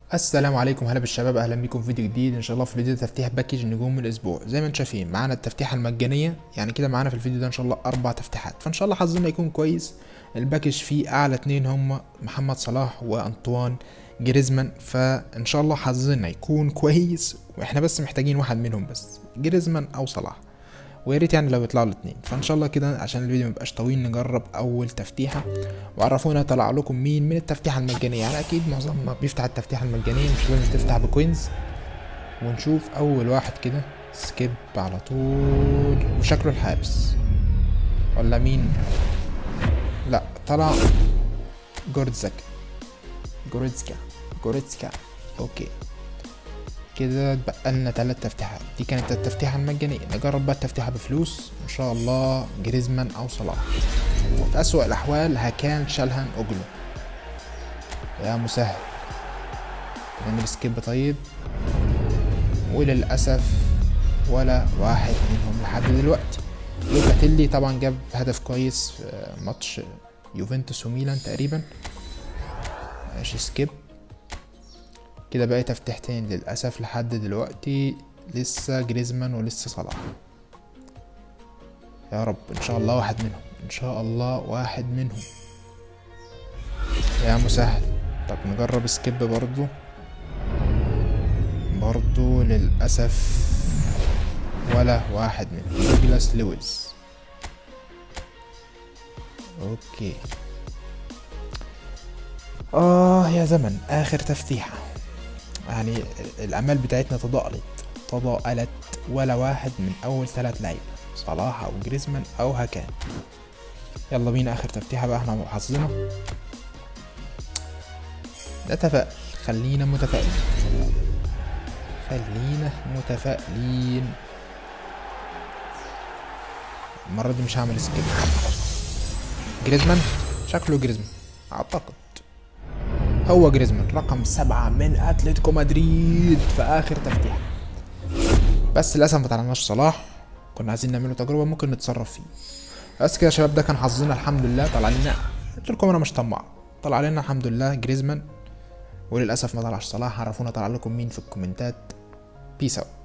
السلام عليكم هلا بالشباب اهلا بيكم في فيديو جديد ان شاء الله في فيديو تفتيح باكج نجوم الاسبوع زي ما انتم شايفين معانا التفتيحه المجانيه يعني كده معانا في الفيديو ده ان شاء الله اربع تفتيحات فان شاء الله حظنا يكون كويس الباكج فيه اعلى اتنين هم محمد صلاح وانطوان جريزمان فان شاء الله حظنا يكون كويس واحنا بس محتاجين واحد منهم بس جريزمان او صلاح ويا ريت يعني لو يطلعوا الاثنين فان شاء الله كده عشان الفيديو ميبقاش طويل نجرب اول تفتيحه وعرفونا طلع لكم مين من التفتيحه المجانيه يعني اكيد معظمنا بيفتح التفتيحه المجانيه مش لازم تفتح بكوينز ونشوف اول واحد كده سكيب على طول وشكله الحارس ولا مين لا طلع جورتزاك جوريتسكا جوريتسكا اوكي كده اتبقى لنا تلات تفتيحات دي كانت التفتيحة المجانية نجرب بقى التفتيحة بفلوس ان شاء الله جريزمان او صلاح وفي اسوأ الاحوال هكان شالهان اوجلو يا مسهل نعمل سكيب طيب وللاسف ولا واحد منهم لحد دلوقتي لوكاتيلي طبعا جاب هدف كويس في ماتش يوفنتوس وميلان تقريبا ماشي سكيب كده بقى تفتيحتين للأسف لحد دلوقتي لسه جريزمان ولسه صلاح يا رب ان شاء الله واحد منهم ان شاء الله واحد منهم يا مسهل طب نجرب سكيب برضو برضو للأسف ولا واحد منهم دوجلاس لويس اوكي اه يا زمن اخر تفتيحه يعني الامال بتاعتنا تضاءلت تضاءلت ولا واحد من اول ثلاث لعيبه صلاح او جريزمان او هكان يلا بينا اخر تفتيحه بقى احنا حظنا نتفائل خلينا متفائلين خلينا متفائلين المرة دي مش هعمل سكيب جريزمان شكله جريزمان اعتقد هو جريزمان رقم سبعة من اتلتيكو مدريد في اخر تفتيح بس للاسف ما طلعناش صلاح كنا عايزين نعمله تجربة ممكن نتصرف فيه بس كده يا شباب ده كان حظنا الحمد لله طلع لنا قلت لكم انا مش طماع طلع لنا الحمد لله جريزمان وللاسف ما طلعش صلاح عرفونا طلع لكم مين في الكومنتات بيس اوت